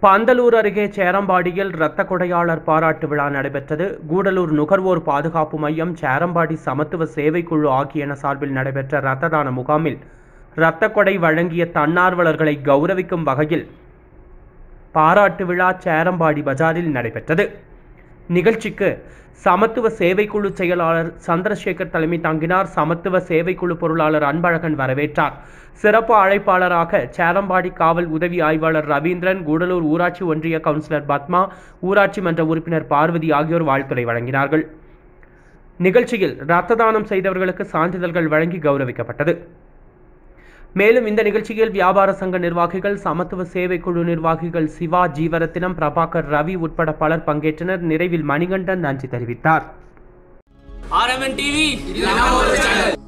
பந்தலூர் அருகே சேரம்பாடியில் இரத்த கொடையாளர் பாராட்டு விழா நடைபெற்றது கூடலூர் நுகர்வோர் பாதுகாப்பு மையம் சேரம்பாடி சமத்துவ சேவைக்குழு ஆகியன சார்பில் நடைபெற்ற இரத்த தான முகாமில் இரத்த கொடை வழங்கிய தன்னார்வலர்களை கௌரவிக்கும் வகையில் பாராட்டு விழா சேரம்பாடி பஜாரில் நடைபெற்றது நிகழ்ச்சிக்கு சமத்துவ சேவைக்குழு செயலாளர் சந்திரசேகர் தலைமை தாங்கினார் சமத்துவ சேவைக்குழு பொருளாளர் அன்பழகன் வரவேற்றார் சிறப்பு அழைப்பாளராக சேரம்பாடி காவல் உதவி ஆய்வாளர் ரவீந்திரன் கூடலூர் ஊராட்சி ஒன்றிய கவுன்சிலர் பத்மா ஊராட்சி மன்ற உறுப்பினர் பார்வதி ஆகியோர் வாழ்த்துரை வழங்கினார்கள் நிகழ்ச்சியில் இரத்த தானம் செய்தவர்களுக்கு சான்றிதழ்கள் வழங்கி கௌரவிக்கப்பட்டது மேலும் இந்த நிகழ்ச்சியில் வியாபார சங்க நிர்வாகிகள் சமத்துவ சேவை குழு நிர்வாகிகள் சிவா ஜீவரத்தினம் பிரபாகர் ரவி உட்பட பலர் பங்கேற்றனர் நிறைவில் மணிகண்டன் நன்றி தெரிவித்தார் ஆர்எம்என் டிவி